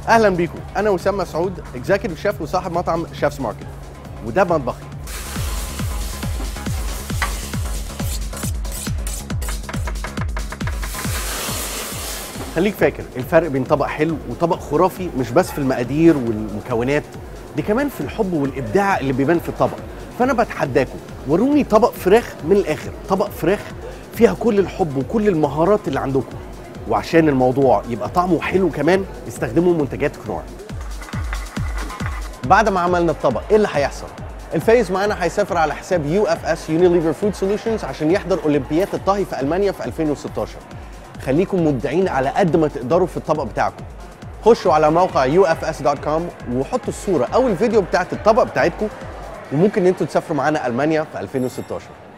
اهلا بيكم انا وسام مسعود اكزيكتيف شيف وصاحب مطعم شيفز ماركت وده مطبخي خليك فاكر الفرق بين طبق حلو وطبق خرافي مش بس في المقادير والمكونات دي كمان في الحب والابداع اللي بيبان في الطبق فانا بتحداكم وروني طبق فراخ من الاخر طبق فراخ فيها كل الحب وكل المهارات اللي عندكم وعشان الموضوع يبقى طعمه حلو كمان استخدموا منتجات كنوع بعد ما عملنا الطبق ايه اللي هيحصل الفايز معانا هيسافر على حساب يو اف اس يونيليفر فود سوليوشنز عشان يحضر اولمبياد الطهي في المانيا في 2016 خليكم مبدعين على قد ما تقدروا في الطبق بتاعكم خشوا على موقع ufs.com وحطوا الصوره او الفيديو بتاعت الطبق بتاعتكم وممكن ان انتوا تسافروا معانا المانيا في 2016